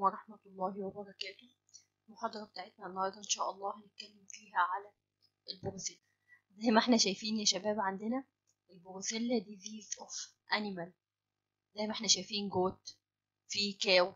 ورحمة الله وبركاته المحاضرة بتاعتنا النهاردة إن شاء الله هنتكلم فيها على البروسيلا زي ما احنا شايفين يا شباب عندنا البروسيلا disease of animal زي ما احنا شايفين جوت في كاو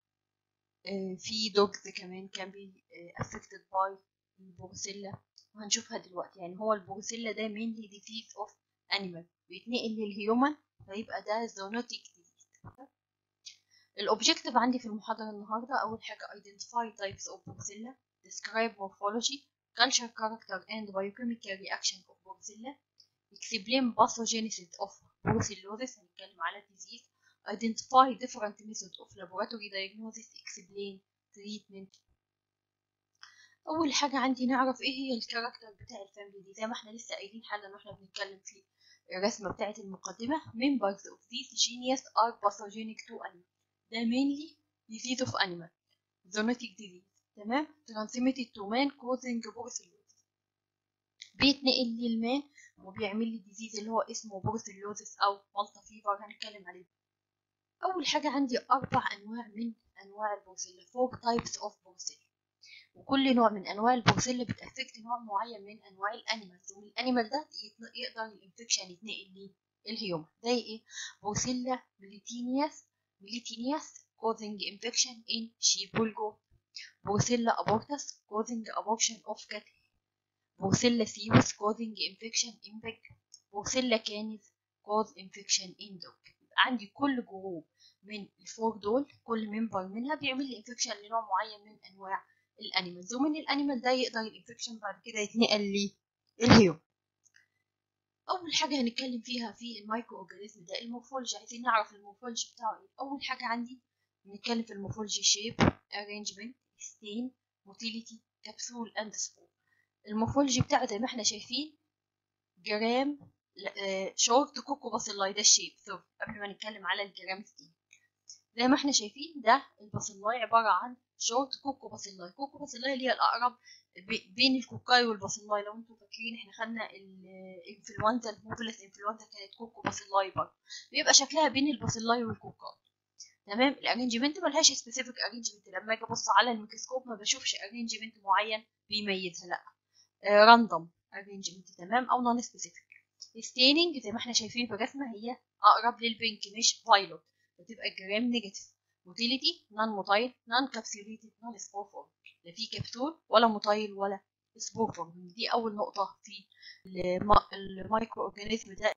آه، في دوجز كمان كان بي affected by البروسيلا وهنشوفها دلوقتي يعني هو البروسيلا ده mainly disease of animal بيتنقل للهيومن فيبقى ده zoonotic disease الأوبجيكتيف عندي في المحاضرة النهاردة أول حاجة identify types of Brucella describe morphology culture character and biochemical reaction of Brucella explain pathogenesis of brucellosis هنتكلم على disease identify different methods of laboratory diagnosis explain treatment أول حاجة عندي نعرف إيه هي الكاركتر بتاع الفاميلي دي زي ما احنا لسه قايلين حالا واحنا بنتكلم في الرسمة بتاعت المقدمة members of this genus are pathogenic to animals ده mainly disease of animal zoonotic disease تمام transmitted to man causing brucellosis بيتنقل للمان وبيعمل لي ديزيز اللي هو اسمه بروسيلوزيس او مالتا فيفر هنتكلم عليه اول حاجه عندي اربع انواع من انواع البروسيلا فور تايبس اوف بروسيلا وكل نوع من انواع البروسيلا بتافكت نوع معين من انواع الانيمالز ومن الانيمال ده يقدر الانفكشن يتنقل للهيومن زي ايه بروسيلا ميليتينياس ميليتينياس causing infection in sheep or goat بروسيلا abortus causing abortion of cattle بروسيلا سيوس causing infection in pig بروسيلا كانز cause infection in dog عندي كل جروب من الفور دول كل ممبر منها بيعمل لي انفكشن لنوع معين من انواع الانيمالز ومن الانيمال ده يقدر الانفكشن بعد كده يتنقل للهيوم اول حاجه هنتكلم فيها في المايكرو اورجانيزم ده المورفولوجي عايزين نعرف المورفولوجي بتاعه ايه اول حاجه عندي بنتكلم في المورفولوجي شيب ارينجمنت ستين موتيليتي كبسول اند سبور المورفولوجي بتاعه زي ما احنا شايفين جرام شورت كوكو باسيلاي ده الشيب سوري قبل ما نتكلم على الجرام ستين زي ما احنا شايفين ده الباسيلاي عباره عن شورت كوكو باسيلاي كوكو باسيلاي اللي هي الاقرب بين الكوكاي والباسيلاي لو انتم فاكرين احنا خدنا الانفلونزا الموبيلس انفلونزا كانت كوكو باسيلاي برضه بيبقى شكلها بين الباسيلاي والكوكاي تمام الارينجمنت ملهاش سبيسيفيك ارينجمنت لما اجي ابص على الميكروسكوب ما بشوفش ارينجمنت معين بيميزها لا راندوم ارينجمنت تمام او نون سبيسيفيك الستيننج زي ما احنا شايفين في الرسمه هي اقرب للبينك مش فايلوت فتبقى جرام نيجاتيف موتيليتي نون موتايل نون كابسيوليتد نون سبور فورم لا في كبسول ولا موتايل ولا سبور فورم دي اول نقطه في المايكرو اورجانيزم ده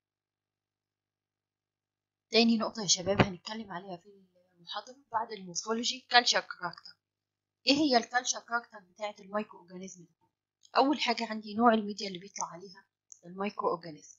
تاني نقطة يا شباب هنتكلم عليها في المحاضرة بعد المورفولوجي كالتشر كاركتر ايه هي الكالتشر كاركتر بتاعة المايكرو اورجانيزم ده اول حاجة عندي نوع الميديا اللي بيطلع عليها المايكرو اورجانيزم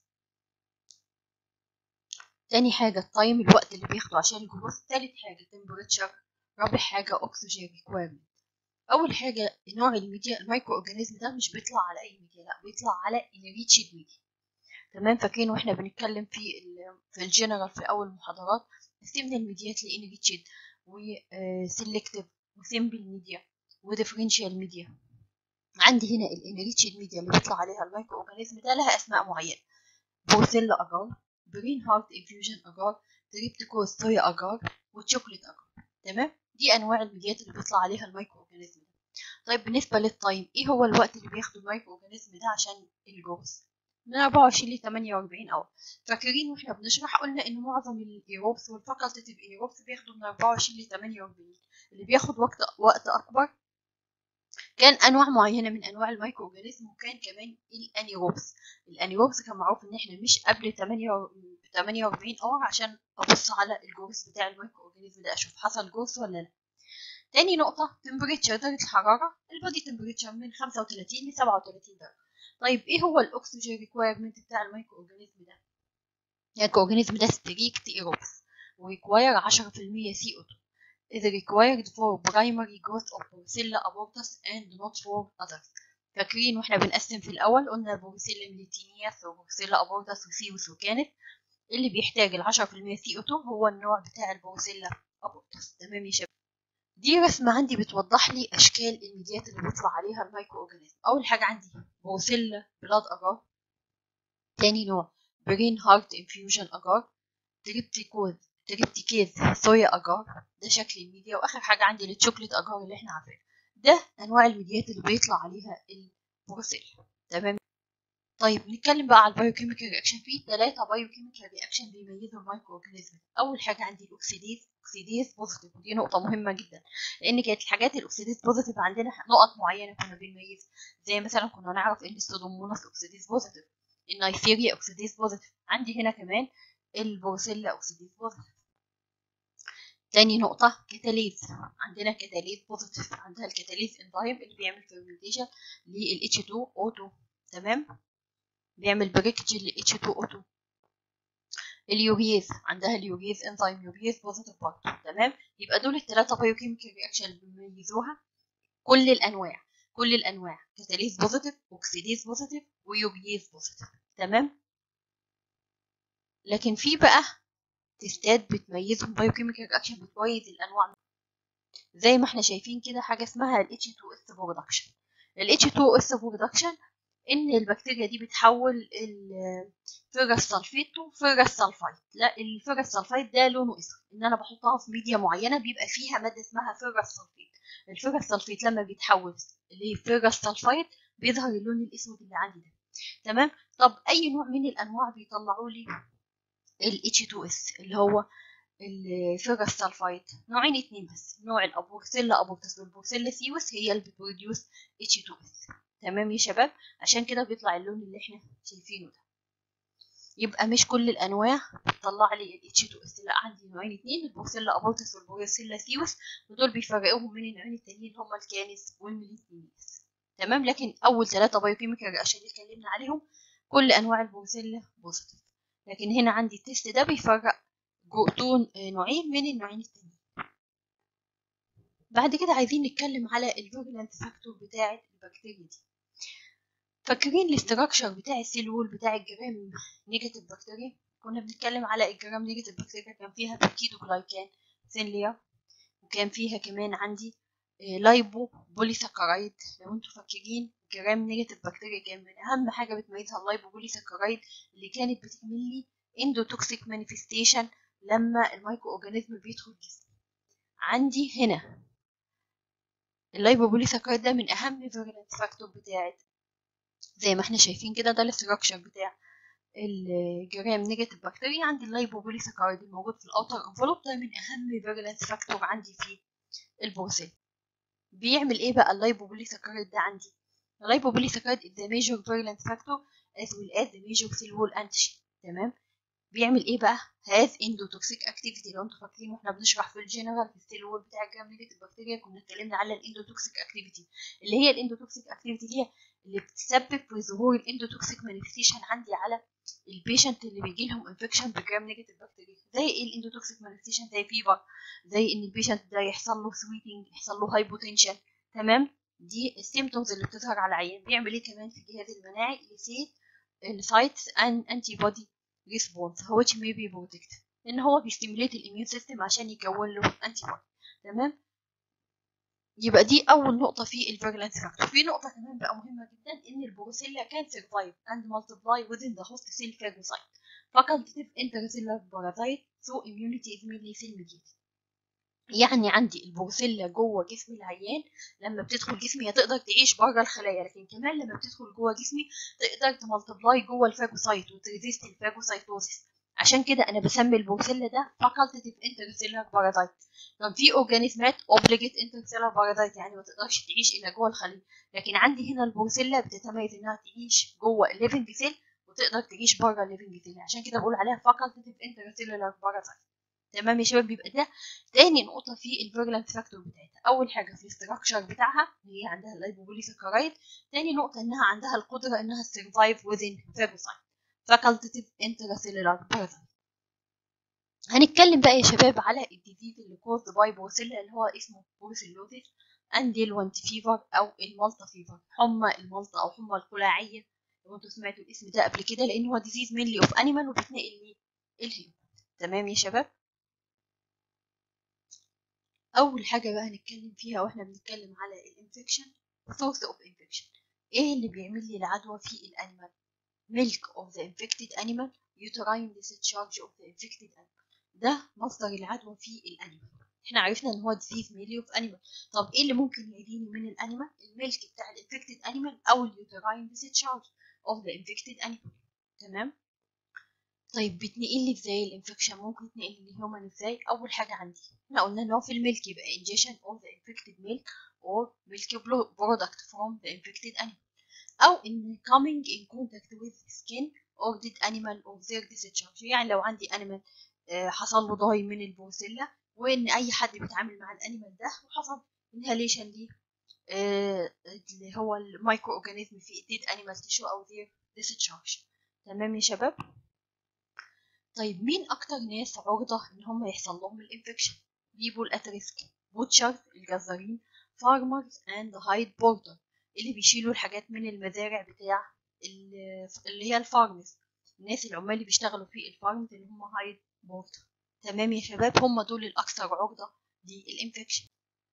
تاني حاجة التايم الوقت اللي بياخده عشان الجروث تالت حاجة تمبريتشر رابع حاجة أكسجين ريكويرمنت أول حاجة نوع الميديا المايكرو أورجانيزم ده مش بيطلع على أي ميديا لأ بيطلع على انريتشد ميديا تمام فاكرين واحنا بنتكلم في ال في الجنرال في أول محاضرات قسمنا الميديات لانريتشد وسيلكتيف وسيمبل ميديا وديفرنشال ميديا عندي هنا الانريتشد ميديا اللي بيطلع عليها المايكرو أورجانيزم ده لها أسماء معينة بورسيلا أجار جرين هارت انفيوجن اجار تريبتيكو ستويا اجار وتشوكليت اجار تمام دي انواع الميديات اللي بيطلع عليها المايكرو اورجانيزم ده طيب بالنسبه للتايم ايه هو الوقت اللي بياخده المايكرو اورجانيزم ده عشان الجروث من 24 ل 48 اور فاكرين واحنا بنشرح قلنا ان معظم الايروبس والفاكولتيف ايروبس بياخدوا من 24 ل 48 اللي بياخد وقت وقت اكبر كان انواع معينه من انواع المايكرو اورجانيزم وكان كمان الانيروبس الانيروبس كان معروف ان احنا مش قبل 48 اور عشان ابص على الجروث بتاع المايكرو اورجانيزم ده اشوف حصل جروث ولا لا تاني نقطة تمبريتشر درجة الحرارة البودي تمبريتشر من 35 ل 37 درجة طيب ايه هو الاكسجين ريكويرمنت بتاع المايكرو اورجانيزم ده المايكرو اورجانيزم ده ستريكت ايروبس ويكواير 10% سي او 2 is required for primary growth of Brucella abortus and not for others. فاكرين واحنا بنقسم في الأول قلنا بروسيلا ميليتينياس وبروسيلا أبورتس وسيوس وكانت اللي بيحتاج ال 10% سي او 2 هو النوع بتاع البروسيلا أبورتس تمام يا شباب دي رسمة عندي بتوضح لي أشكال الميديات اللي بيطلع عليها المايكرو أورجانيزم أول حاجة عندي بروسيلا بلاد أجار تاني نوع برين هارت انفيوجن أجار تريبتيكوز تريبتيكيز صويا اجار ده شكل الميديا واخر حاجه عندي التشوكلت اجار اللي احنا عارفينها ده انواع الميديات اللي بيطلع عليها البروسيل تمام طيب نتكلم بقى على البايوكيميكال رياكشن في ثلاثة بايوكيميكال رياكشن بيميزوا المايكرو اورجانيزم أول حاجة عندي الأكسيديز أكسيديز بوزيتيف ودي نقطة مهمة جدا لأن كانت الحاجات الأكسيديز بوزيتيف عندنا نقط معينة كنا بنميزها زي مثلا كنا نعرف إن السودوموناس أكسيديز بوزيتيف النيسيريا أكسيديز بوزيتيف عندي هنا كمان البروسيلا أكسيديز بوزيتيف تاني نقطة كتاليز عندنا كتاليز بوزيتيف عندها الكتاليز انزيم اللي بيعمل فيرمنتيشن لل H2O2 تمام بيعمل بريكج لل H2O2 اليوريز عندها اليوريز انزيم يوريز بوزيتيف برضه تمام يبقى دول الثلاثة بايوكيميكال رياكشن اللي بيميزوها كل الأنواع كل الأنواع كتاليز بوزيتيف أكسيديز بوزيتيف ويوريز بوزيتيف تمام لكن في بقى تستات بتميزهم بايوكيميكال رياكشن بتميز الانواع زي ما احنا شايفين كده حاجه اسمها ال H2S برودكشن ال H2S برودكشن ان البكتيريا دي بتحول الفيرس سلفيت تو فيرس سلفايد لا الفيرس سلفايد ده لونه اسود ان انا بحطها في ميديا معينه بيبقى فيها ماده اسمها فيرس سلفيت الفيرس سلفيت لما بيتحول لفيرس سلفايد بيظهر اللون الاسود اللي عندي ده تمام طب اي نوع من الانواع بيطلعوا لي ال H2S اللي هو الفيرس سلفايد نوعين اتنين بس نوع الابورسيلا ابورتس والبورسيلا سيوس هي اللي بتبروديوس H2S تمام يا شباب عشان كده بيطلع اللون اللي احنا شايفينه ده يبقى مش كل الانواع بتطلع لي ال H2S لا عندي نوعين اتنين البورسيلا ابورتس والبورسيلا سيوس ودول بيفرقوهم من النوعين التانيين اللي هما الكانس والميليتينيس تمام لكن اول ثلاثة بايوكيميكال رياكشن اللي اتكلمنا عليهم كل انواع البورسيلا بوزيتيف لكن هنا عندي التست ده بيفرق جوتون نوعين من النوعين التانيين بعد كده عايزين نتكلم على الفيرولنت فاكتور بتاعة البكتيريا دي فاكرين الاستراكشر بتاع السيل وول بتاع الجرام نيجاتيف بكتيريا كنا بنتكلم على الجرام نيجاتيف بكتيريا كان فيها بيكيدو جلايكان سينليا وكان فيها كمان عندي لايبو بوليساكرايد لو انتوا فاكرين جرام نيجاتيف بكتيريا كان من اهم حاجه بتميزها اللايبو بوليساكرايد اللي كانت بتعمل لي اندوتوكسيك مانيفستيشن لما المايكرو اورجانيزم بيدخل الجسم عندي هنا اللايبو بوليساكرايد ده من اهم فيرولنت فاكتور بتاعت زي ما احنا شايفين كده ده الاستراكشر بتاع الجرام نيجاتيف بكتيريا عندي اللايبو بوليساكرايد الموجود في الاوتر انفلوب ده من اهم فيرولنت فاكتور عندي في البروسيل بيعمل ايه بقى اللايبوبوليساكرايد ده عندي اللايبوبوليساكرايد is the major virulent factor as well as the major cell wall antigen تمام بيعمل ايه بقى has endotoxic activity لو انتوا فاكرين واحنا بنشرح في الجنرال في السيل وول بتاع الجرام نيجاتيف بكتيريا كنا اتكلمنا على الاندوتوكسيك اكتيفيتي اللي هي الاندوتوكسيك اكتيفيتي اللي هي اللي بتسبب في ظهور الاندوتوكسيك مانيفستيشن عندي على البيشنت اللي بيجي لهم انفكشن بجرام نيجاتيف بكتيريا زي ايه الاندوتوكسيك مانيفستيشن زي فيبر زي ان البيشنت ده يحصل له سويتنج يحصل له هايبوتنشن تمام دي السيمتومز اللي بتظهر على العيان بيعمل ايه كمان في الجهاز المناعي يسي السايتس ان انتي بودي ريسبونس which may be protected ان هو بيستيموليت الاميون سيستم عشان يكون له انتي بودي تمام يبقى دي اول نقطه في الفيرولنس فاكتور في نقطه كمان بقى مهمه جدا ان البروسيلا كان سرفايف اند مالتيبلاي within the host cell phagocyte facultative intracellular parasite so immunity is mainly cell mediated يعني عندي البروسيلا جوه جسم العيان لما بتدخل جسمي هي تقدر تعيش بره الخلايا لكن كمان لما بتدخل جوه جسمي تقدر تمالتبلاي جوه الفاجوسايت وتريزيست الفاجوسايتوزيس عشان كده انا بسمي البروسيلا ده facultative intracellular parasite كان في اورجانيزمات obligate intracellular parasite يعني ما تقدرش تعيش الا جوه الخليه لكن عندي هنا البروسيلا بتتميز انها تعيش جوه الليفنج سيل وتقدر تعيش بره الليفنج سيل عشان كده بقول عليها facultative intracellular parasite تمام يا شباب يبقى ده تاني نقطة في الفيرولنت فاكتور بتاعتها أول حاجة في الاستراكشر بتاعها هي عندها اللايبوبوليساكرايد تاني نقطة إنها عندها القدرة إنها survive within phagocyte facultative intracellular parasite هنتكلم بقى يا شباب على الديزيز اللي كوزد باي بروسيلا اللي هو اسمه بروسيلوزيس انديلوانت فيفر او المالتا فيفر حمى المالتا او حمى القلاعية لو انتوا سمعتوا الاسم ده قبل كده لان هو ديزيز مينلي اوف انيمال وبيتنقل للهيومن تمام يا شباب اول حاجه بقى هنتكلم فيها واحنا بنتكلم على الانفكشن source of infection ايه اللي بيعمل لي العدوى في الانيمال milk of the infected animal uterine discharge of the infected animal ده مصدر العدوى في الانيمال احنا عرفنا ان هو ديزيز ميلي اوف انيمال طب ايه اللي ممكن يجيني من الانيمال الميلك بتاع الانفكتد انيمال او اليوتراين ديسشارج اوف ذا انفكتد انيمال تمام طيب بتنقل لي ازاي الانفكشن ممكن تنقل للهيومن ازاي اول حاجه عندي احنا قلنا ان هو في الميلك يبقى ingestion of the infected milk or milk product from the infected animal او in coming in contact with skin or dead animal of their discharge يعني لو عندي animal حصل له ضاي من البروسيلا وان اي حد بيتعامل مع الانيمال ده وحصل انهاليشن ليه اللي هو المايكرو اورجانيزم في الديد انيمال تيشو او their discharge تمام يا شباب طيب مين اكتر ناس عرضة ان هم يحصل لهم الانفكشن people at risk butchers الجزارين farmers and hide border اللي بيشيلوا الحاجات من المزارع بتاع اللي هي الفارمز الناس العمال اللي بيشتغلوا في الفارمز اللي هم هايد بوردر تمام يا شباب هم دول الاكثر عرضة للانفكشن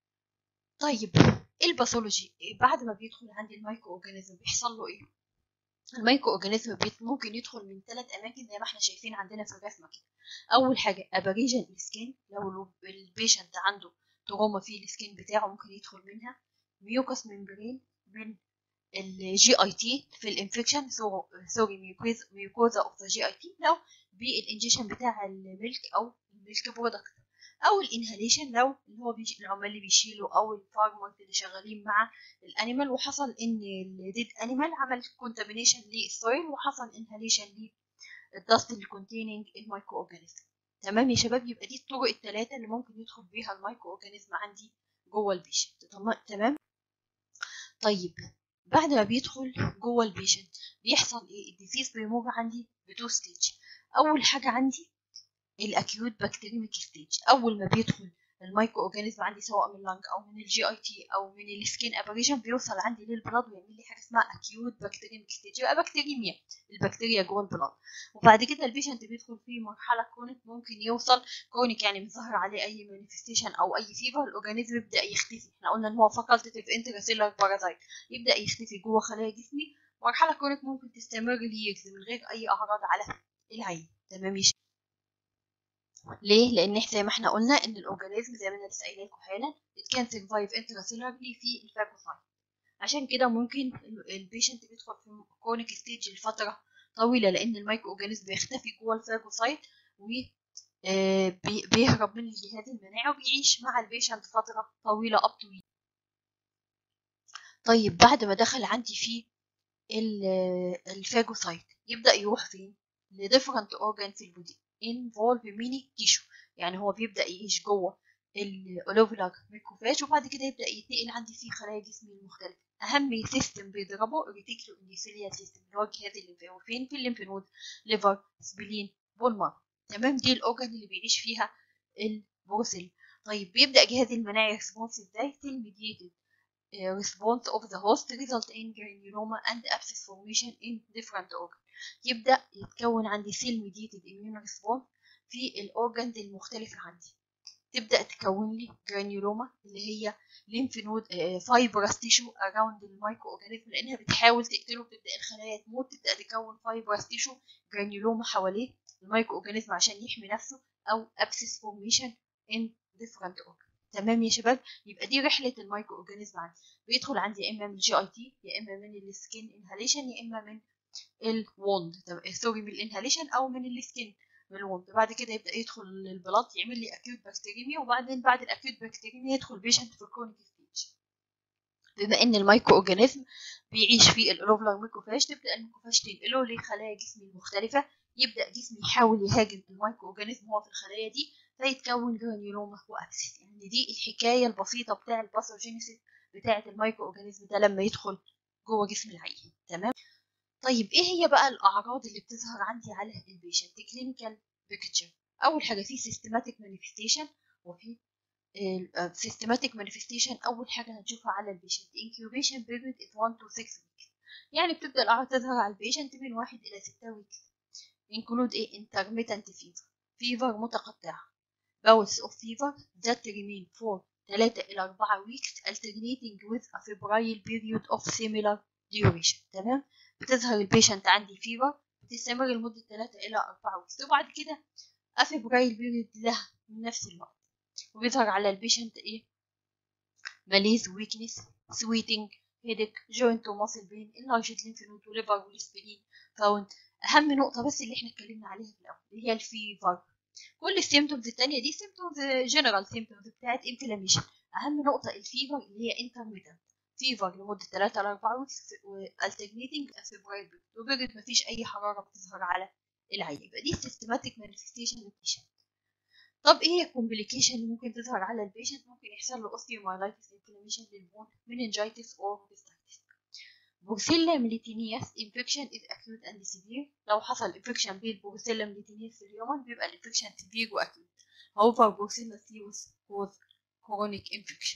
طيب الباثولوجي بعد ما بيدخل عند المايكرو اورجانيزم بيحصل له ايه المايكرو اورجانيزم ممكن يدخل من ثلاث اماكن زي ما احنا شايفين عندنا في الرسمه كده اول حاجه ابريجن السكين لو البيشنت عنده تروما في السكين بتاعه ممكن يدخل منها ميوكس ممبرين من الجي اي تي في الانفكشن سوري ميوكوزا اوف ذا جي اي تي لو بالانجيشن بتاع الميلك او الميلك برودكت او الانهاليشن لو اللي هو بيجي العمال اللي بيشيلوا او الفارمرز اللي شغالين مع الانيمال وحصل ان الديد انيمال عمل كونتامينيشن للسويل وحصل انهاليشن للدست اللي كونتيننج المايكرو اورجانيزم تمام يا شباب يبقى دي الطرق الثلاثه اللي ممكن يدخل بيها المايكرو اورجانيزم عندي جوه البيشنت تمام طيب بعد ما بيدخل جوه البيشنت بيحصل ايه الديزيز بيمر عندي بتو ستيج اول حاجه عندي الاكيوت بكتيريميك ستيج اول ما بيدخل المايكرو اورجانيزم عندي سواء من اللنج او من الجي اي تي او من السكين ابريشن بيوصل عندي للبلاد ويعمل لي حاجه اسمها اكيوت بكتيريميك ستيج يبقى بكتيريميا البكتيريا جوه البلاد وبعد كده البيشنت بيدخل في مرحله كرونيك ممكن يوصل كرونيك يعني بيظهر عليه اي مانيفستيشن او اي فيفر الاورجانيزم يبدا يختفي احنا قلنا ان هو فاكولتيف انتراسيلر بارازايت يبدا يختفي جوه خلايا جسمي مرحله كرونيك ممكن تستمر ليرز من غير اي اعراض على العين تمام يا ليه؟ لأن احنا زي ما احنا قلنا إن الأورجانيزم زي ما أنا لسه قايله لكم حالا it can survive intracellularly في الفاجوسايت عشان كده ممكن البيشنت بيدخل في كرونيك ستيج لفترة طويلة لأن المايكرو أورجانيزم بيختفي جوه الفاجوسايت و بيهرب من الجهاز المناعي وبيعيش مع البيشنت فترة طويلة up to طيب بعد ما دخل عندي في الفاجوسايت يبدأ يروح فين؟ لديفرنت أورجان في البودي involve many tissue يعني هو بيبدأ يعيش جوه الاولوفيلار ميكروفاج وبعد كده يبدأ يتنقل عندي في خلايا جسمي المختلفة أهم سيستم بيضربه الريتيكولو اندوثيليال سيستم اللي هو الجهاز الليمفاوي فين في الليمف نود ليفر سبلين بون مارو تمام دي الأورجان اللي بيعيش فيها البروسيل طيب بيبدأ جهاز المناعي ريسبونس ازاي؟ cell mediated response of the host result in granuloma and abscess formation in different organs يبدأ يتكون عندي cell mediated immune response في الأورجنز المختلفة عندي تبدأ تكون لي جرانيولوما اللي هي ليمف نود فايبرس تيشو اراوند المايكرو اورجانيزم لانها بتحاول تقتله بتبدا الخلايا تموت تبدا تكون فايبرس تيشو جرانيولوما حواليه المايكرو اورجانيزم عشان يحمي نفسه او ابسس فورميشن ان ديفرنت اورجان تمام يا شباب يبقى دي رحله المايكرو اورجانيزم عندي بيدخل عندي يا اما من الجي اي تي يا اما من السكين انهاليشن يا اما من الوند سوري من الانهاليشن او من السكين من الوند بعد كده يبدا يدخل البلاد يعمل لي اكيوت بكتيريميا وبعدين بعد الاكيوت بكتيريميا يدخل بيشنت في الكرونيك ستيج بما ان المايكرو اورجانيزم بيعيش في الاولوفلر ميكروفاج تبدا الميكروفاج تنقله لخلايا جسمي المختلفه يبدا جسمي يحاول يهاجم المايكرو اورجانيزم هو في الخلايا دي فيتكون جرانيولوما وابسس يعني دي الحكايه البسيطه بتاع الباثوجينيسيس بتاعه المايكرو اورجانيزم ده لما يدخل جوه جسم العيان تمام طيب ايه هي بقى الاعراض اللي بتظهر عندي على البيشنت كلينيكال بيكتشر اول حاجه في سيستماتيك مانيفستيشن وفي سيستماتيك مانيفستيشن اول حاجه هنشوفها على البيشنت incubation period is 1 to 6 weeks يعني بتبدا الاعراض تظهر على البيشنت من 1 الى 6 ويكس include ايه intermittent fever fever متقطعه bouts of fever that remain for 3 إلى 4 weeks alternating with a febrile period of similar duration تمام بتظهر البيشنت عندي فيبر بتستمر لمدة 3 إلى 4 ويكس وبعد كده افبرايل بيريد لها من نفس الوقت وبيظهر على البيشنت ايه ماليز ويكنس سويتنج هيدك جوينت وماسل بين اللارج لينف نود وليفر والسبلين فاوند اهم نقطه بس اللي احنا اتكلمنا عليها في الاول اللي هي الفيفر كل السيمتومز التانية دي سيمتومز جنرال سيمتومز بتاعت انفلاميشن اهم نقطه الفيفر اللي هي انترميتنت فيفر لمده 3 ل 4 والترنيتنج فبرايل وبرد مفيش اي حراره بتظهر على العين يبقى دي سيستماتيك مانيفستيشن للبيشنت طب ايه هي الكومبليكيشن اللي ممكن تظهر على البيشنت ممكن يحصل له اوستيومايلايتس انفلاميشن للبون مننجايتس اور cystitis بورسيلا ميليتينياس infection is acute and severe لو حصل infection بالبورسيلا ميليتينياس في اليومن بيبقى الانفكشن severe واكيوت however بورسيلا سيروس cause chronic infection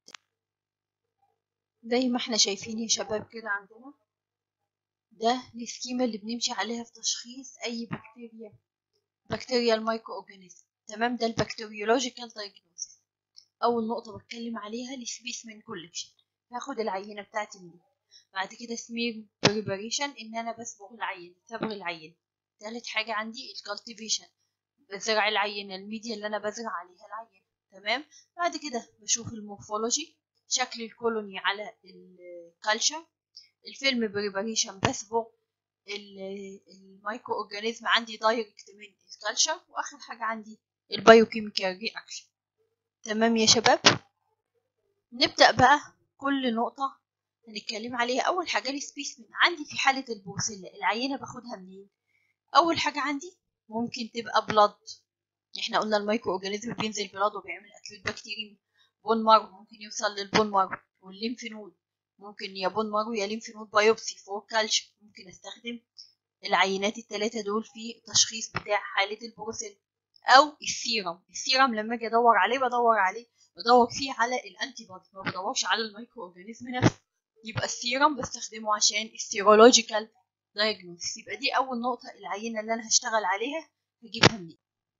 زي ما احنا شايفين يا شباب كده عندنا ده السكيما اللي بنمشي عليها في تشخيص اي بكتيريا بكتيريا المايكرو اورجانيزم تمام ده البكتيريولوجيكال دايجنوستس اول نقطه بتكلم عليها السبيسمن كولكشن هاخد العينه بتاعتي منين بعد كده سمير بريباريشن ان انا بصبغ العينه صبغ العينه تالت حاجه عندي الكالتيفيشن بزرع العينه الميديا اللي انا بزرع عليها العينه تمام بعد كده بشوف المورفولوجي شكل الكولوني على الكالشر الفيلم بريباريشن بصبغ المايكرو اورجانيزم عندي دايركت من الكالشر واخر حاجه عندي البايوكيميكال رياكشن تمام يا شباب نبدا بقى كل نقطه هنتكلم عليها اول حاجه السبيسمن عندي في حاله البورسيلا العينه باخدها منين اول حاجه عندي ممكن تبقى بلاد احنا قلنا المايكرو اورجانيزم بينزل بلاد وبيعمل اكيوت بكتيريا بون مارو ممكن يوصل للبون مارو والليمف نود ممكن يا بون مارو يا ليمف نود بايوبسي فور كالشر ممكن استخدم العينات الثلاثه دول في التشخيص بتاع حاله البروسيل او السيرم السيرم لما اجي ادور عليه بدور عليه بدور فيه على الانتي بودي ما بدورش على المايكرو اورجانيزم نفسه يبقى السيرم بستخدمه عشان السيرولوجيكال دايجنوستس يبقى دي اول نقطه العينه اللي انا هشتغل عليها هجيبها منين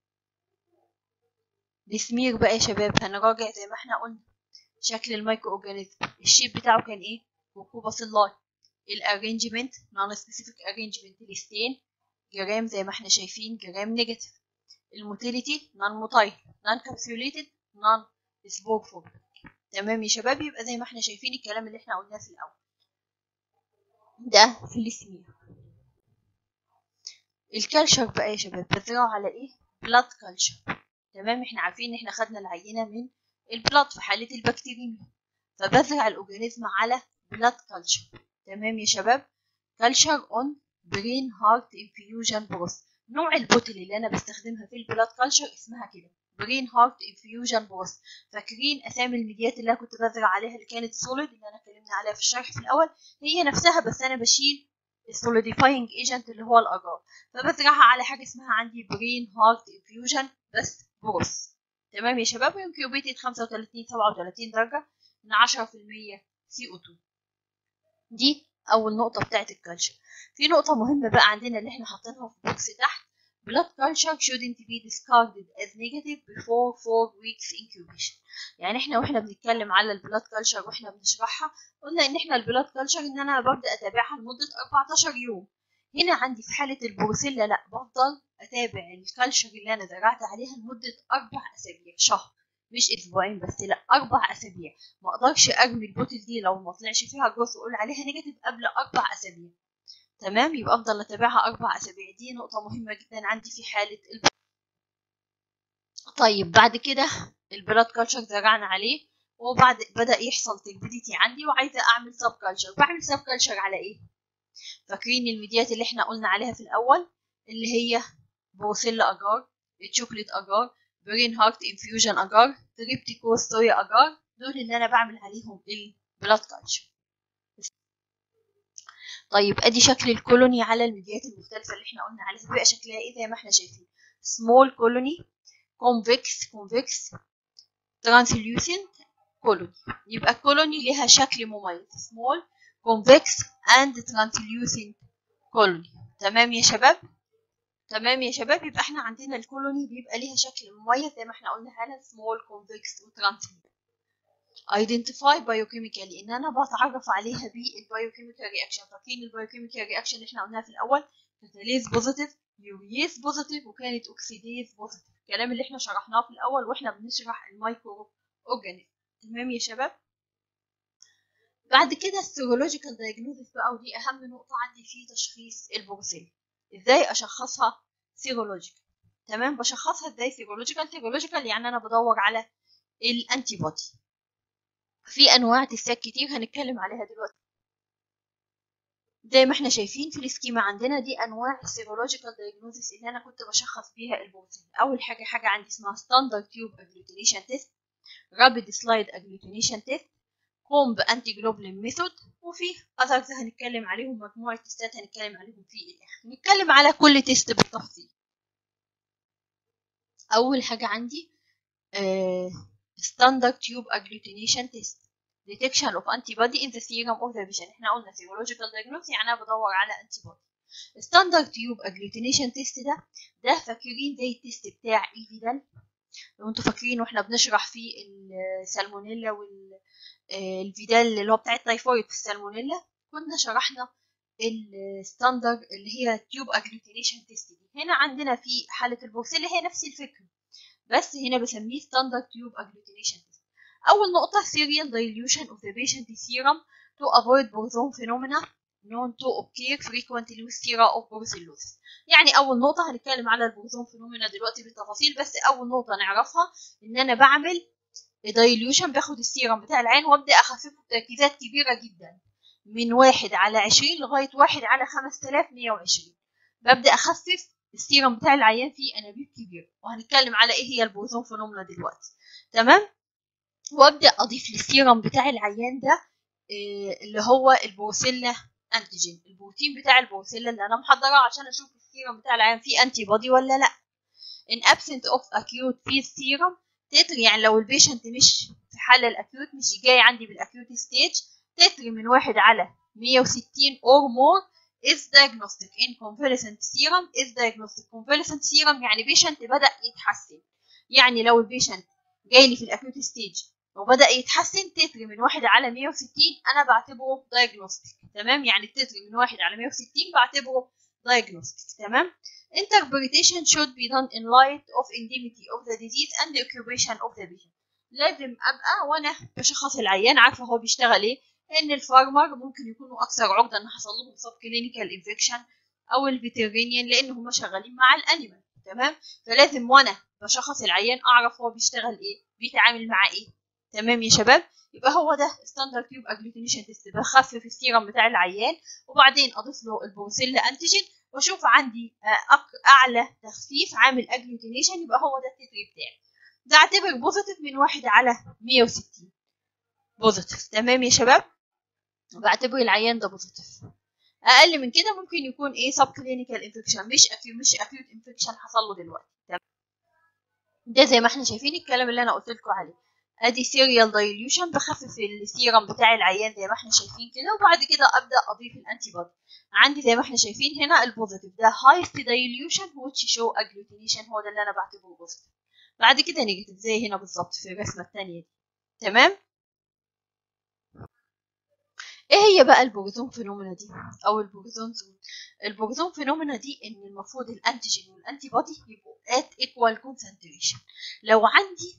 السمير بقى يا شباب هنراجع زي ما احنا قلنا شكل المايكرو اورجانيزم الشيب بتاعه كان ايه كوكوبا سلاي الارينجمنت نون سبيسيفيك ارينجمنت الستين جرام زي ما احنا شايفين جرام نيجاتيف الموتيليتي نون موتايل نون كابسوليتد نون سبورفول تمام يا شباب يبقى زي ما احنا شايفين الكلام اللي احنا قلناه في الاول ده في السمير الكالشر بقى يا شباب بزرعه على ايه بلاد كالشر تمام احنا عارفين ان احنا خدنا العينه من البلاد في حاله البكتيريميا فبزرع الاورجانيزم على بلاد كالشر تمام يا شباب كالشر اون برين هارت انفيوجن بروس نوع البوتل اللي انا بستخدمها في البلاد كالشر اسمها كده برين هارت انفيوجن بروس فاكرين اسامي الميديات اللي انا كنت بزرع عليها اللي كانت سوليد اللي انا اتكلمنا عليها في الشرح في الاول هي نفسها بس انا بشيل السوليديفاينج ايجنت اللي هو الاجار فبزرعها على حاجه اسمها عندي برين هارت انفيوجن بس بروس تمام يا شباب انكيوبيتد 35 37 درجه من 10% سي او 2 دي اول نقطه بتاعت الكالشر في نقطه مهمه بقى عندنا اللي احنا حاطينها في بوكس تحت blood culture shouldn't be discarded as negative before 4 weeks incubation يعني احنا واحنا بنتكلم على البلاد كلتشر واحنا بنشرحها قلنا ان احنا البلاد كلتشر ان انا ببدا اتابعها لمده 14 يوم هنا عندي في حاله البروسيلا لا بفضل اتابع الكلتشر اللي انا زرعت عليها لمده اربع اسابيع شهر مش اسبوعين بس لا اربع اسابيع ما اقدرش ارمي البوتل دي لو ما طلعش فيها جروث واقول عليها نيجاتيف قبل اربع اسابيع تمام يبقى افضل اتابعها اربع اسابيع دي نقطه مهمه جدا عندي في حاله الب... طيب بعد كده البلاد كلتشر زرعنا عليه وبعد بدا يحصل تربيديتي عندي وعايزه اعمل سب كلتشر بعمل سب كلتشر على ايه فاكرين الميديات اللي احنا قلنا عليها في الاول اللي هي بروسيلا اجار الشوكليت اجار برين هارت انفيوجن اجار تريبتيكو صويا اجار دول اللي انا بعمل عليهم البلاد كلتشر طيب ادي شكل الكولوني على الميديات المختلفه اللي احنا قلنا عليها بيبقى شكلها ايه زي ما احنا شايفين سمول كولوني كونفكس كونفكس ترانسليوسنت كولوني يبقى الكولوني ليها شكل مميز سمول كونفكس اند ترانسليوسنت كولوني تمام يا شباب تمام يا شباب يبقى احنا عندنا الكولوني بيبقى ليها شكل مميز زي ما احنا قلنا هنا سمول كونفكس وترانسليوسنت identify biochemically ان انا بتعرف عليها بالبايوكيميكال رياكشن فاكرين البايوكيميكال رياكشن اللي احنا قلناها في الاول كاتاليز بوزيتيف يوريز بوزيتيف وكانت اوكسيديز بوزيتيف الكلام اللي احنا شرحناه في الاول واحنا بنشرح المايكرو اورجانيزم تمام يا شباب بعد كده السيرولوجيكال دايجنوزيس بقى ودي اهم نقطه عندي في تشخيص البروسيل ازاي اشخصها سيرولوجيكال تمام بشخصها ازاي سيرولوجيكال سيرولوجيكال يعني انا بدور على الانتي بودي في انواع تستات كتير هنتكلم عليها دلوقتي زي ما احنا شايفين في السكيما عندنا دي انواع السيرولوجيكال دايجنوزيس اللي انا كنت بشخص بيها البروتين اول حاجه حاجه عندي اسمها ستاندرد تيوب اجلوتينيشن تيست رابيد سلايد اجلوتينيشن تيست كومب انتي جلوبلين ميثود وفي اذرز هنتكلم عليهم مجموعه تيستات هنتكلم عليهم في الاخر نتكلم على كل تيست بالتفصيل اول حاجه عندي ستاندرد تيوب اجلوتينيشن تيست detection of antibody in the serum of the patient احنا قلنا serological diagnosis يعني انا بدور على antibody standard tube agglutination test ده ده فاكرين زي التيست بتاع ايفيدال لو انتوا فاكرين واحنا بنشرح في السالمونيلا والفيدال اللي هو بتاع التايفويد في السالمونيلا كنا شرحنا الستاندرد اللي هي تيوب اجلوتينيشن تيست دي هنا عندنا في حاله البورسيلا هي نفس الفكره بس هنا بسميه ستاندرد تيوب اجلوتينيشن تيست أول نقطة serial dilution of the patient serum to avoid boson phenomena known to occur frequently with sera of brucellosis يعني أول نقطة هنتكلم على البوزون فينومينا دلوقتي بالتفاصيل بس أول نقطة نعرفها إن أنا بعمل dilution باخد السيرم بتاع العين وأبدأ أخففه بتركيزات كبيرة جدا من واحد على عشرين لغاية واحد على خمسة آلاف مية وعشرين ببدأ أخفف السيرم بتاع العيان في أنابيب كبيرة وهنتكلم على إيه هي البوزون فينومينا دلوقتي تمام وابدا اضيف للسيرم بتاع العيان ده اللي هو البروسيلا انتيجين البروتين بتاع البروسيلا اللي انا محضراه عشان اشوف السيرم بتاع العيان فيه انتي بودي ولا لا in absent of acute في السيرم تتر يعني لو البيشنت مش في حالة الاكيوت مش جاي عندي بالاكيوت ستيج تتر من واحد على 160 or more is diagnostic in convalescent serum is diagnostic convalescent serum يعني بيشنت بدأ يتحسن يعني لو البيشنت جاي لي في الاكيوت ستيج وبدأ يتحسن تتر من واحد على 160 أنا بعتبره diagnostic تمام يعني التتر من واحد على 160 بعتبره diagnostic تمام interpretation should be done in light of endemicity of the disease and the occupation of the patient لازم أبقى وأنا بشخص العيان عارفة هو بيشتغل إيه إن الفارمر ممكن يكونوا أكثر عرضة إن حصل لهم سب كلينيكال انفكشن أو الفيترينيان لأن هم شغالين مع الأنيمال تمام فلازم وأنا بشخص العيان أعرف هو بيشتغل إيه بيتعامل مع إيه تمام يا شباب يبقى هو ده ستاندرد تيوب اجلوتينيشن تيست بخفف السيرم بتاع العيان وبعدين اضيف له البروسيلا انتيجين واشوف عندي اعلى تخفيف عامل اجلوتينيشن يبقى هو ده التتر بتاعي ده اعتبر بوزيتيف من واحد على 160 بوزيتيف تمام يا شباب بعتبر العيان ده بوزيتيف اقل من كده ممكن يكون ايه سب كلينيكال انفكشن مش اكيوت مش اكيوت انفكشن حصل له دلوقتي تمام ده زي ما احنا شايفين الكلام اللي انا قلت لكم عليه ادي سيريال دايليوشن بخفف السيرم بتاع العيان زي ما احنا شايفين كده وبعد كده ابدا اضيف الانتي بودي عندي زي ما احنا شايفين هنا البوزيتيف ده هايست دايليوشن which show agglutination هو ده اللي انا بعتبره بوزيتيف بعد كده نيجاتيف زي هنا بالظبط في الرسمه الثانيه دي تمام ايه هي بقى البوزون فينومينا دي او البوزون زون البوزون فينومينا دي ان المفروض الانتيجين والانتي بودي يبقوا at equal concentration لو عندي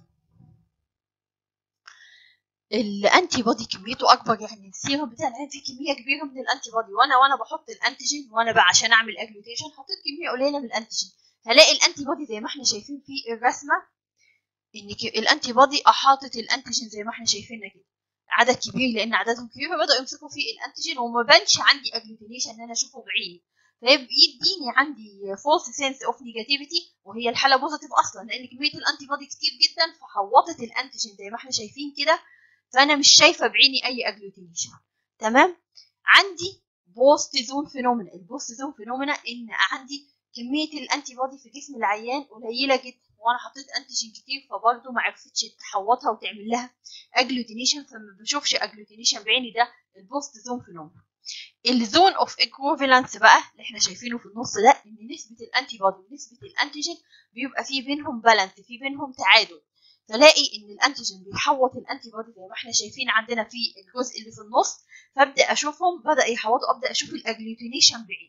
الانتي بودي كميته اكبر يعني السيرم بتاع العين فيه كميه كبيره من الانتي بودي وانا وانا بحط الانتيجين وانا بقى عشان اعمل اجلوتيشن حطيت كميه قليله من الانتيجين هلاقي الانتي بودي زي ما احنا شايفين في الرسمه ان الانتي بودي احاطت الانتيجين زي ما احنا شايفين كده عدد كبير لان عددهم كبير فبداوا يمسكوا في الانتيجين وما بانش عندي اجلوتينيشن ان انا اشوفه بعيني فيديني عندي فولس سنس اوف نيجاتيفيتي وهي الحاله بوزيتيف اصلا لان كميه الانتي بودي كتير جدا فحوطت الانتيجين زي ما احنا شايفين كده فانا مش شايفه بعيني اي اجلوتينيشن تمام عندي بوست زون فينومينا البوست زون فينومينا ان عندي كميه الانتي بودي في جسم العيان قليله جدا وانا حطيت انتيجين كتير فبرضه ما عرفتش تحوطها وتعمل لها اجلوتينيشن فما بشوفش اجلوتينيشن بعيني ده البوست زون فينومينا الزون اوف ايكوفالنس بقى اللي احنا شايفينه في النص ده ان نسبه الانتي بودي ونسبه الانتيجين بيبقى في بينهم بالانس في بينهم تعادل فلاقي ان الانتيجين بيحوط الانتي بودي زي ما احنا شايفين عندنا في الجزء اللي في النص فابدا اشوفهم بدا يحوطوا ابدا اشوف الاجلوتينيشن بعيد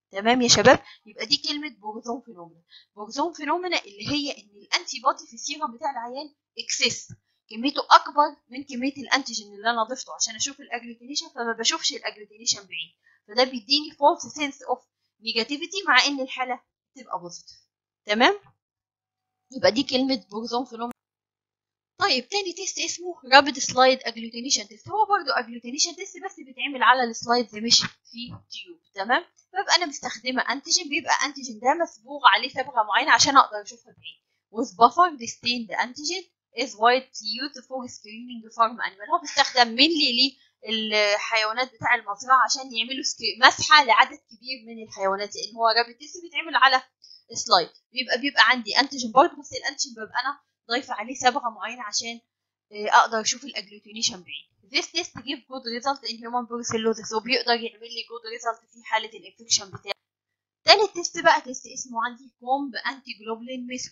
تمام يا شباب يبقى دي كلمه بورزون فينومينا بورزون فينومينا اللي هي ان الانتي بودي في السيرم بتاع العيان اكسس كميته اكبر من كميه الانتيجين اللي انا ضفته عشان اشوف الاجلوتينيشن فما بشوفش الاجلوتينيشن بعيد فده بيديني فولس سنس اوف نيجاتيفيتي مع ان الحاله تبقى بوزيتيف تمام يبقى دي كلمه بورزون فينومينا طيب تاني تيست اسمه رابid سلايد اجلوتينيشن تيست هو برضو اجلوتينيشن تيست بس بيتعمل على السلايدز مش في تيوب تمام ببقى انا مستخدمه انتيجين بيبقى انتيجين ده مصبوغ عليه صبغه معينه عشان اقدر اشوفها بعيد with buffer stained antigen is white used for screening farm animal هو بيستخدم mainly للحيوانات بتاع المزرعه عشان يعملوا مسحه لعدد كبير من الحيوانات لان هو رابد تيست بيتعمل على سلايد بيبقى بيبقى عندي انتيجين برضه بس الانتيجين ببقى انا ضايفه عليه صبغه معينه عشان اقدر اشوف الاجلوتينيشن بعيد this test give good result in human brucellosis وبيقدر يعمل لي good result في حاله الانفكشن بتاعي تالت تيست بقى تيست اسمه عندي كومب انتي جلوبلين ميثود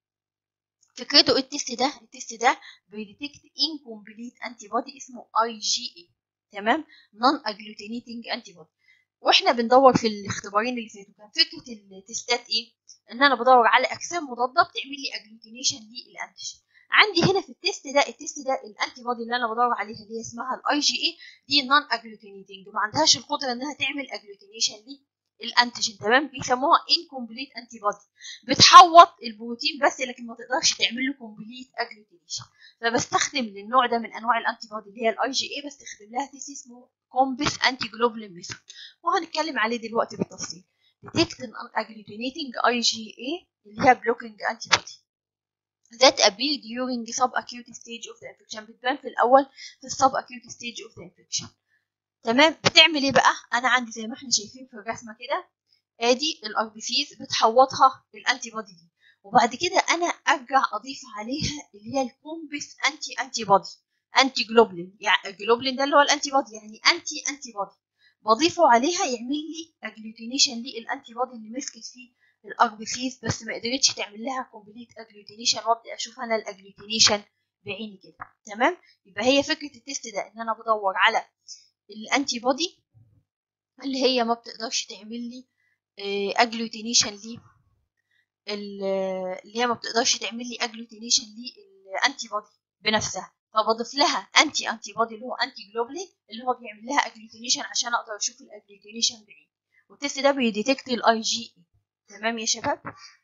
فكرته ايه التيست ده التيست ده بيديتكت incomplete انتي بودي اسمه اي جي اي تمام non agglutinating انتي بودي واحنا بندور في الاختبارين اللي فاتوا كان فكره التستات ايه ان انا بدور على اجسام مضاده بتعمل لي اجلوتينيشن للانتيجين عندي هنا في التيست ده التيست ده الانتي بودي اللي انا بدور عليها اللي هي اسمها الاي جي اي دي نون اجلوتينيتنج ما عندهاش القدره انها تعمل اجلوتينيشن للانتيجين تمام بيسموها انكمبليت انتي بودي بتحوط البروتين بس لكن ما تقدرش تعمل له كومبليت اجلوتينيشن فبستخدم للنوع ده من انواع الانتي بودي اللي هي الاي جي اي بستخدم لها تيست اسمه كومبس انتي جلوبولين ميثود وهنتكلم عليه دلوقتي بالتفصيل detect an agglutinating IgA اللي هي blocking antibody that appear during subacute stage of the infection بتبان في الأول في subacute stage of the infection تمام بتعمل ايه بقى انا عندي زي ما احنا شايفين في الرسمه كده ادي الار بي سيز بتحوطها الانتي بودي دي وبعد كده انا ارجع اضيف عليها اللي هي الكومبس انتي انتي بودي انتي جلوبلين يعني الجلوبلين ده اللي هو الانتي بودي يعني انتي انتي بودي بضيفه عليها يعمل لي اجلوتينيشن للانتي بودي اللي مسكت فيه الار بي سيز بس ما قدرتش تعمل لها كومبليت اجلوتينيشن وابدا اشوف انا الاجلوتينيشن بعيني كده تمام يبقى هي فكره التيست ده ان انا بدور على الانتي بودي اللي هي ما بتقدرش تعمل لي اجلوتينيشن لي اللي هي ما بتقدرش تعمل لي اجلوتينيشن للانتي بودي بنفسها فبضيف لها انتي انتي بودي اللي هو انتي جلوبلين اللي هو بيعمل لها اجلوتينيشن عشان اقدر اشوف الاجلوتينيشن بعيد والتست ده بيديتكت الاي جي اي تمام يا شباب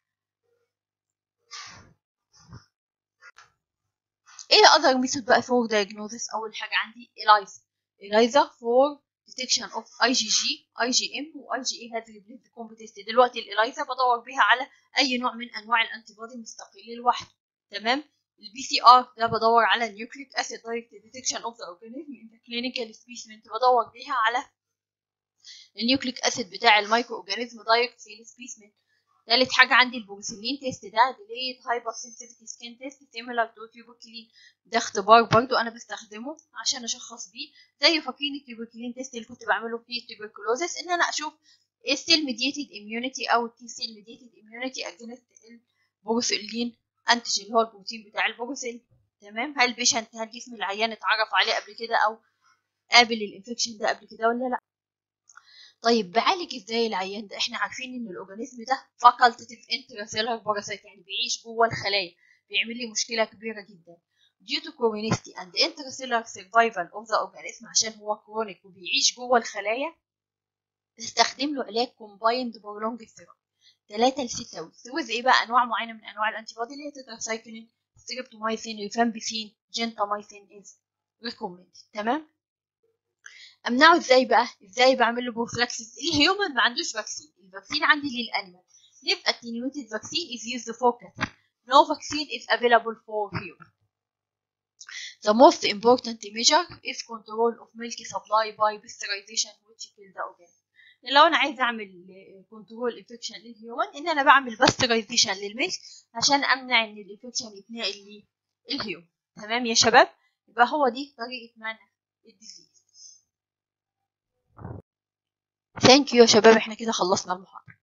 ايه اقدر ميثود بقى فور دايجنوزس اول حاجه عندي الايزا الايزا فور ديتكشن اوف اي جي جي اي جي ام واي جي اي هاز ريبليس كومبتيست دلوقتي الالايزا بدور بيها على اي نوع من انواع الانتي بودي مستقل لوحده تمام البي سي ار ده بدور على النيوكليك اسيد دايركت ديتكشن اوف ذا اورجانيزم ان ذا كلينيكال سبيسمنت بدور بيها على النيوكليك اسيد بتاع المايكرو اورجانيزم دايركت في السبيسمنت تالت حاجة عندي البروسيلين تيست ده ديليت هايبر سنسيتيفيتي سكين تيست سيميلار تو تيوبوكلين ده اختبار برضو انا بستخدمه عشان اشخص بيه زي فاكرين التيوبوكلين تيست اللي كنت بعمله في التيوبركلوزس ان انا اشوف السيل ميديتد اميونيتي او التي سيل ميديتد اميونيتي اجينست البروسيلين انتيجين اللي هو البروتين بتاع البروسيل تمام هل بيشنت هل جسم العيان اتعرف عليه قبل كده او قابل الانفكشن ده قبل كده ولا لا طيب بعالج ازاي العيان ده احنا عارفين ان الاورجانيزم ده فاكولتيف انتراسيلر باراسيت يعني بيعيش جوه الخلايا بيعمل لي مشكله كبيره جدا due to chronicity and intracellular survival of the organism عشان هو كرونيك وبيعيش جوه الخلايا استخدم له علاج combined prolonged therapy 3 ل 6 ويكس ويز ايه بقى انواع معينه من انواع الانتي بودي اللي هي تتراسايكلين ستريبتومايسين ريفامبيسين جنتامايسين از ريكومندد تمام امنعه ازاي بقى ازاي بعمل له بروفلاكسيس الهيومن ما عندوش فاكسين الفاكسين عندي للانيمال يبقى attenuated vaccine is used for cat no vaccine is available for human the most important measure is control of milk supply by pasteurization which kill the organism لو انا عايزه اعمل كنترول انفكشن للهيومن ان انا بعمل باسترايزيشن للميلك عشان امنع ان الانفكشن يتنقل للهيومن تمام يا شباب يبقى هو دي طريقه منع الديزيز ثانك يو يا شباب احنا كده خلصنا المحاضرة